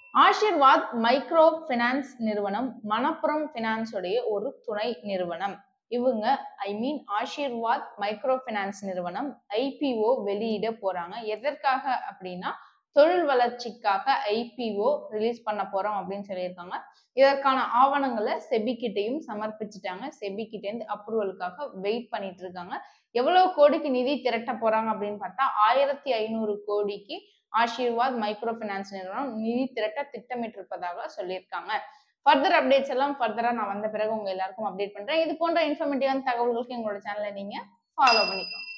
Aashirvaad micro finance நிறுவனம் Manappuram finance உடைய ஒரு துணை நிறுவனம் இவங்க I mean Ashirvad micro finance நிறுவனம் ஐபிஓ வெளியிட போறாங்க எதற்காக அப்படின்னா தொழில் வளர்ச்சிக்காக ஐபிஓ ரிலீஸ் பண்ண போறோம் அப்படின்னு சொல்லியிருக்காங்க இதற்கான ஆவணங்களை செபி கிட்டையும் சமர்ப்பிச்சுட்டாங்க செபி கிட்ட இருந்து அப்ரூவலுக்காக வெயிட் பண்ணிட்டு இருக்காங்க எவ்வளவு கோடிக்கு நிதி திரட்ட போறாங்க அப்படின்னு பார்த்தா ஆயிரத்தி ஐநூறு கோடிக்கு ஆஷிர்வாத் மைக்ரோ பினான்ஸ் நிறுவனம் நிதி திரட்ட திட்டமிட்டிருப்பதாக சொல்லியிருக்காங்க ஃபர்தர் அப்டேட்ஸ் எல்லாம் ஃபர்தரா நான் வந்த பிறகு உங்க எல்லாருக்கும் அப்டேட் பண்றேன் இது போன்ற இன்ஃபர்மேட்டிவான தகவல்களுக்கு எங்களோட சேனலை நீங்க ஃபாலோ பண்ணிக்கோங்க